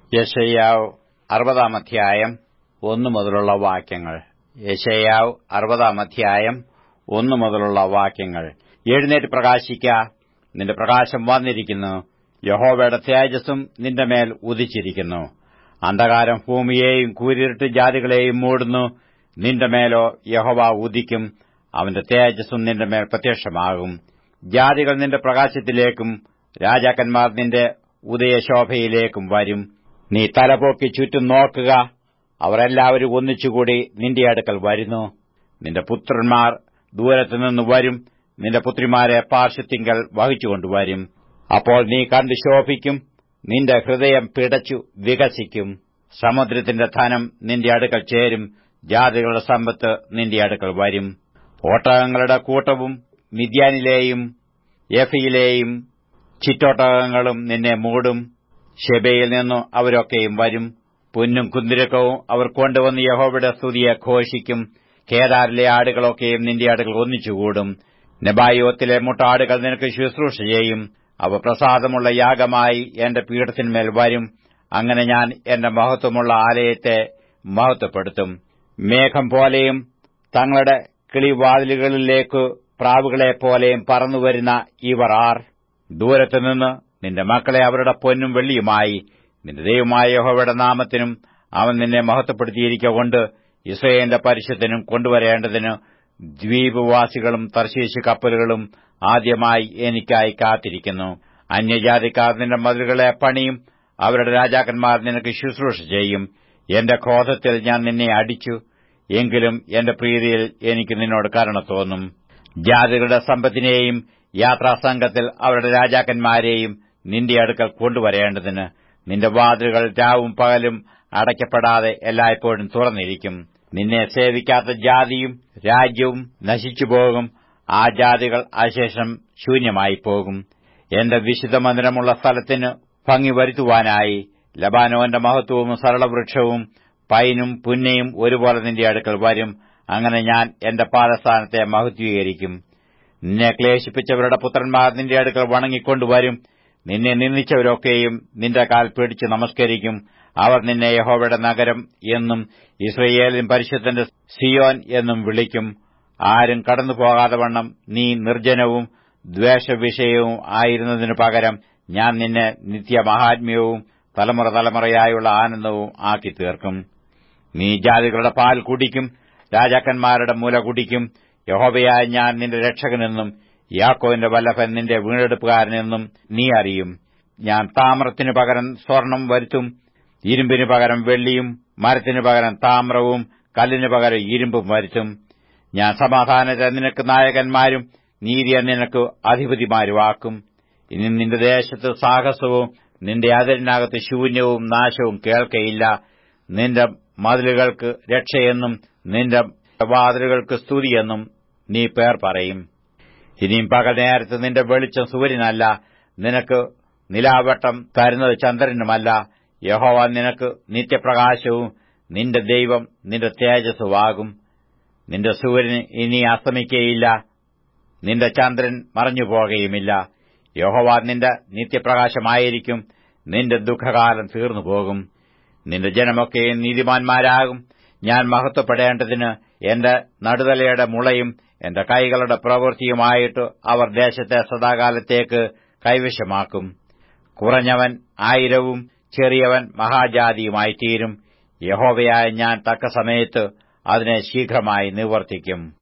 യശയ്യാവ് അറുപതാം അധ്യായം ഒന്നു മുതലുള്ള വാക്യങ്ങൾ യശയ്യാവ് അറുപതാം അധ്യായം ഒന്നു മുതലുള്ള വാക്യങ്ങൾ എഴുന്നേറ്റ് പ്രകാശിക്ക നിന്റെ പ്രകാശം വന്നിരിക്കുന്നു യഹോവയുടെ തേജസ്സും നിന്റെ മേൽ ഉദിച്ചിരിക്കുന്നു അന്ധകാരം ഭൂമിയെയും കൂരിരുട്ട് ജാതികളെയും മൂടുന്നു നിന്റെ മേലോ യഹോവ ഉദിക്കും അവന്റെ തേജസ്സും നിന്റെ മേൽ പ്രത്യക്ഷമാകും ജാതികൾ നിന്റെ പ്രകാശത്തിലേക്കും രാജാക്കന്മാർ നിന്റെ ഉദയശോഭയിലേക്കും വരും നീ തലപോക്കി ചുറ്റും നോക്കുക അവർ എല്ലാവരും ഒന്നിച്ചുകൂടി നിന്റെ അടുക്കൽ വരുന്നു നിന്റെ പുത്രന്മാർ ദൂരത്തുനിന്ന് വരും നിന്റെ പുത്രിമാരെ പാർശ്വത്തിങ്കൽ വഹിച്ചുകൊണ്ടുവരും അപ്പോൾ നീ കണ്ടു ശോഭിക്കും നിന്റെ ഹൃദയം പിടച്ചു വികസിക്കും സമുദ്രത്തിന്റെ ധനം നിന്റെ അടുക്കൽ ചേരും ജാതികളുടെ സമ്പത്ത് നിന്റെ അടുക്കൽ വരും ഒട്ടകങ്ങളുടെ കൂട്ടവും മിദ്യാനിലെയും യഫയിലെയും ചിറ്റോട്ടകങ്ങളും നിന്നെ മൂടും ഷെബയിൽ നിന്നു അവരൊക്കെയും വരും പൊന്നും കുന്തിരക്കവും അവർ കൊണ്ടുവന്ന് യഹോവയുടെ സ്തുതിയെ ഘോഷിക്കും കേദാരിലെ ആടുകളൊക്കെയും നിന്റെ അടുക്കൽ ഒന്നിച്ചുകൂടും നെബായോത്തിലെ മുട്ടാടുകൾ നിനക്ക് ശുശ്രൂഷ ചെയ്യും അവ പ്രസാദമുള്ള യാഗമായി എന്റെ പീഠത്തിന്മേൽ വരും അങ്ങനെ ഞാൻ എന്റെ മഹത്വമുള്ള ആലയത്തെ മഹത്വപ്പെടുത്തും മേഘം പോലെയും തങ്ങളുടെ കിളിവാതിലുകളിലേക്ക് പ്രാവുകളെപ്പോലെയും പറന്നുവരുന്ന ഇവർ ആർ ദൂരത്തുനിന്ന് നിന്റെ മക്കളെ അവരുടെ പൊന്നും വെള്ളിയുമായി നിന്റെ ദൈവമായ യഹോവയുടെ നാമത്തിനും അവൻ നിന്നെ മഹത്വപ്പെടുത്തിയിരിക്കൊണ്ട് ഇസ്രയേലിന്റെ പരിശുദ്ധനും കൊണ്ടുവരേണ്ടതിന് ദ്വീപവാസികളും തർശീശ് കപ്പലുകളും ആദ്യമായി എനിക്കായി കാത്തിരിക്കുന്നു അന്യജാതിക്കാർ നിന്റെ മതിലുകളെ പണിയും അവരുടെ രാജാക്കന്മാർ നിനക്ക് ശുശ്രൂഷ ചെയ്യും എന്റെ ക്രോധത്തിൽ ഞാൻ നിന്നെ അടിച്ചു എങ്കിലും എന്റെ പ്രീതിയിൽ എനിക്ക് നിന്നോട് കരുണ തോന്നും ജാതികളുടെ സമ്പത്തിനെയും യാത്രാസംഘത്തിൽ അവരുടെ രാജാക്കന്മാരെയും നിന്റെ അടുക്കൽ കൊണ്ടുവരേണ്ടതിന് നിന്റെ വാതിലുകൾ രാവും പകലും അടയ്ക്കപ്പെടാതെ എല്ലായ്പ്പോഴും തുറന്നിരിക്കും നിന്നെ സേവിക്കാത്ത ജാതിയും രാജ്യവും നശിച്ചുപോകും ആ ജാതികൾ അശേഷം ശൂന്യമായി പോകും എന്റെ വിശുദ്ധ മന്ദിരമുള്ള സ്ഥലത്തിന് ഭംഗി വരുത്തുവാനായി ലബാനോന്റെ മഹത്വവും സരളവൃക്ഷവും പൈനും പുന്നയും ഒരുപോലെ നിന്റെ അടുക്കൽ വരും അങ്ങനെ ഞാൻ എന്റെ പാദസ്ഥാനത്തെ മഹത്വീകരിക്കും നിന്നെ ക്ലേശിപ്പിച്ചവരുടെ പുത്രന്മാർ നിന്റെ അടുക്കൽ വണങ്ങിക്കൊണ്ടുവരും നിന്നെ നിന്ദിച്ചവരൊക്കെയും നിന്റെ കാൽ പിടിച്ച് നമസ്കരിക്കും അവർ നിന്നെ യഹോവയുടെ നഗരം എന്നും ഇസ്രയേലിൻ പരിശുദ്ധന്റെ സിയോൻ എന്നും വിളിക്കും ആരും കടന്നു പോകാതെ വണ്ണം നീ നിർജ്ജനവും ദ്വേഷവിഷയവും ആയിരുന്നതിനു പകരം ഞാൻ നിന്നെ നിത്യമഹാത്മ്യവും തലമുറ തലമുറയായുള്ള ആനന്ദവും ആക്കി തീർക്കും നീ ജാതികളുടെ പാൽ കുടിക്കും രാജാക്കന്മാരുടെ മുല കുടിക്കും യഹോബയായ ഞാൻ നിന്റെ രക്ഷകനെന്നും യാക്കോവിന്റെ വല്ലഭൻ നിന്റെ വീണ്ടെടുപ്പുകാരനെന്നും നീ അറിയും ഞാൻ താമ്രത്തിനു പകരം സ്വർണം വരുത്തും ഇരുമ്പിനു പകരം വെള്ളിയും മരത്തിനു പകരം താമ്രവും കല്ലിനു പകരം ഇരുമ്പും വരുത്തും ഞാൻ സമാധാനത്തെ നിനക്ക് നായകന്മാരും നീതിയെ നിനക്ക് അധിപതിമാരുമാക്കും ഇനി നിന്റെ ദേശത്ത് സാഹസവും നിന്റെ അതിരിനകത്ത് ശൂന്യവും നാശവും കേൾക്കയില്ല നിന്റെ മതിലുകൾക്ക് രക്ഷയെന്നും നിന്റെ വാതിലുകൾക്ക് സ്തുതിയെന്നും നീ പേർ പറയും ഇനിയും പകൽ നേരത്ത് നിന്റെ വെളിച്ചം സൂര്യനല്ല നിനക്ക് നിലാവട്ടം തരുന്നത് ചന്ദ്രനുമല്ല യഹോവ നിനക്ക് നിത്യപ്രകാശവും നിന്റെ ദൈവം നിന്റെ തേജസ്സുവാകും നിന്റെ സൂര്യൻ ഇനി അസ്തമിക്കയില്ല നിന്റെ ചന്ദ്രൻ മറഞ്ഞുപോകുകയുമില്ല യഹോവ നിന്റെ നിത്യപ്രകാശമായിരിക്കും നിന്റെ ദുഃഖകാലം തീർന്നുപോകും നിന്റെ ജനമൊക്കെയും നീതിമാന്മാരാകും ഞാൻ മഹത്വപ്പെടേണ്ടതിന് എന്റെ നടുതലയുടെ മുളയും എന്റെ കൈകളുടെ പ്രവൃത്തിയുമായിട്ട് അവർ ദേശത്തെ സദാകാലത്തേക്ക് കൈവശമാക്കും കുറഞ്ഞവൻ ആയിരവും ചെറിയവൻ മഹാജാതിയുമായി തീരും യഹോവയായ ഞാൻ തക്ക സമയത്ത് അതിനെ ശീഘ്രമായി നിവർത്തിക്കും